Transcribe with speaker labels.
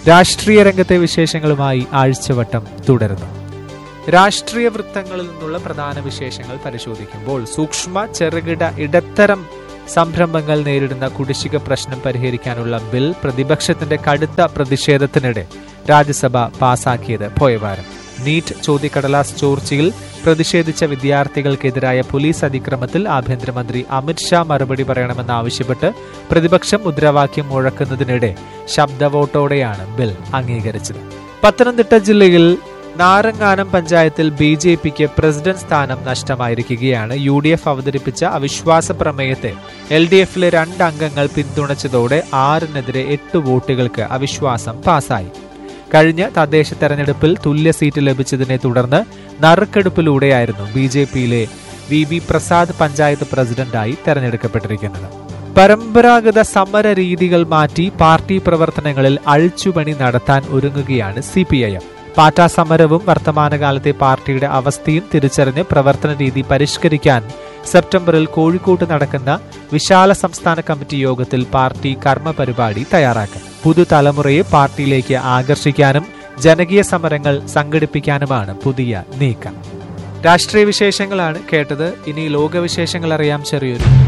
Speaker 1: രാഷ്ട്രീയ രംഗത്തെ വിശേഷങ്ങളുമായി ആഴ്ചവട്ടം തുടരുന്നു രാഷ്ട്രീയ വൃത്തങ്ങളിൽ നിന്നുള്ള പ്രധാന വിശേഷങ്ങൾ പരിശോധിക്കുമ്പോൾ സൂക്ഷ്മ ചെറുകിട ഇടത്തരം സംരംഭങ്ങൾ നേരിടുന്ന കുടിശ്ശിക പ്രശ്നം പരിഹരിക്കാനുള്ള ബിൽ പ്രതിപക്ഷത്തിന്റെ കടുത്ത പ്രതിഷേധത്തിനിടെ രാജ്യസഭ പാസാക്കിയത് പോയവാരം നീറ്റ് ചോദ്യക്കടലാസ് ചോർച്ചയിൽ പ്രതിഷേധിച്ച വിദ്യാർത്ഥികൾക്കെതിരായ പോലീസ് അതിക്രമത്തിൽ ആഭ്യന്തരമന്ത്രി അമിത്ഷാ മറുപടി പറയണമെന്നാവശ്യപ്പെട്ട് പ്രതിപക്ഷം മുദ്രാവാക്യം മുഴക്കുന്നതിനിടെ ശബ്ദവോട്ടോടെയാണ് ബിൽ അംഗീകരിച്ചത് പത്തനംതിട്ട ജില്ലയിൽ നാരങ്ങാനം പഞ്ചായത്തിൽ ബി ജെ പിക്ക് പ്രസിഡന്റ് സ്ഥാനം നഷ്ടമായിരിക്കുകയാണ് യു ഡി എഫ് അവതരിപ്പിച്ച അവിശ്വാസ പ്രമേയത്തെ എൽ ഡി എഫിലെ രണ്ട് അംഗങ്ങൾ പിന്തുണച്ചതോടെ ആറിനെതിരെ എട്ട് വോട്ടുകൾക്ക് അവിശ്വാസം പാസായി കഴിഞ്ഞ തദ്ദേശ തെരഞ്ഞെടുപ്പിൽ തുല്യ സീറ്റ് ലഭിച്ചതിനെ തുടർന്ന് നറുക്കെടുപ്പിലൂടെയായിരുന്നു ബി ജെ പിയിലെ വി ബി പ്രസാദ് പഞ്ചായത്ത് പ്രസിഡന്റായി തെരഞ്ഞെടുക്കപ്പെട്ടിരിക്കുന്നത് പരമ്പരാഗത സമര രീതികൾ മാറ്റി പാർട്ടി പ്രവർത്തനങ്ങളിൽ അഴിച്ചുപണി നടത്താൻ ഒരുങ്ങുകയാണ് സി പി ഐ എം പാറ്റാ സമരവും വർത്തമാനകാലത്തെ പാർട്ടിയുടെ അവസ്ഥയും തിരിച്ചറിഞ്ഞ് പ്രവർത്തന രീതി പരിഷ്കരിക്കാൻ സെപ്റ്റംബറിൽ കോഴിക്കോട്ട് നടക്കുന്ന വിശാല സംസ്ഥാന കമ്മിറ്റി യോഗത്തിൽ പാർട്ടി കർമ്മ പരിപാടി തയ്യാറാക്കും പുതുതലമുറയെ പാർട്ടിയിലേക്ക് ആകർഷിക്കാനും ജനകീയ സമരങ്ങൾ സംഘടിപ്പിക്കാനുമാണ് പുതിയ നീക്കം രാഷ്ട്രീയ വിശേഷങ്ങളാണ് കേട്ടത് ഇനി ലോകവിശേഷങ്ങൾ അറിയാം ചെറിയൊരു